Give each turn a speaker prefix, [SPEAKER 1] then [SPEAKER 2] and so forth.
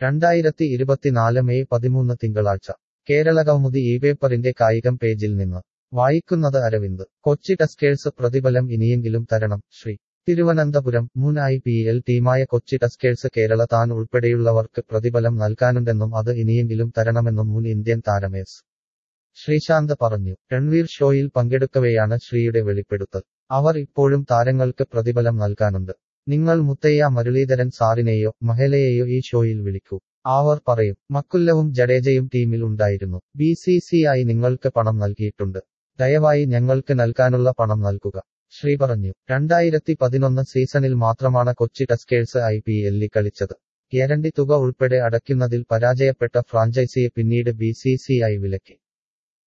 [SPEAKER 1] രണ്ടായിരത്തി ഇരുപത്തിനാല് മെയ് പതിമൂന്ന് തിങ്കളാഴ്ച കേരളകൗമുദി ഈ പേപ്പറിന്റെ കായികം പേജിൽ നിന്ന് വായിക്കുന്നത് അരവിന്ദ് കൊച്ചി ടസ്കേഴ്സ് പ്രതിഫലം ഇനിയെങ്കിലും തരണം ശ്രീ തിരുവനന്തപുരം മുൻ ഐ പി എൽ ടീമായ കൊച്ചി ടസ്കേഴ്സ് കേരള താൻ ഉൾപ്പെടെയുള്ളവർക്ക് പ്രതിഫലം നൽകാനുണ്ടെന്നും അത് ഇനിയെങ്കിലും തരണമെന്നും മുൻ ഇന്ത്യൻ താരം എസ് ശ്രീശാന്ത് പറഞ്ഞു രൺവീർ ഷോയിൽ പങ്കെടുക്കവെയാണ് ശ്രീയുടെ വെളിപ്പെടുത്തൽ അവർ ഇപ്പോഴും താരങ്ങൾക്ക് പ്രതിഫലം നൽകാനുണ്ട് നിങ്ങൾ മുത്തയ്യ മുരളീധരൻ സാറിനെയോ മഹലയെയോ ഈ ഷോയിൽ വിളിക്കൂ അവർ പറയും മക്കുല്ലവും ജഡേജയും ടീമിൽ ഉണ്ടായിരുന്നു ബി സി സി ഐ നിങ്ങൾക്ക് പണം നൽകിയിട്ടുണ്ട് ദയവായി ഞങ്ങൾക്ക് നൽകാനുള്ള പണം നൽകുക ശ്രീ പറഞ്ഞു രണ്ടായിരത്തി പതിനൊന്ന് സീസണിൽ മാത്രമാണ് കൊച്ചി ടസ്കേഴ്സ് ഐ പി എല്ലിൽ കളിച്ചത് ഗ്യാരണ്ടി തുക ഉൾപ്പെടെ അടയ്ക്കുന്നതിൽ പരാജയപ്പെട്ട ഫ്രാഞ്ചൈസിയെ പിന്നീട് ബി സി സി ഐ വിലക്കി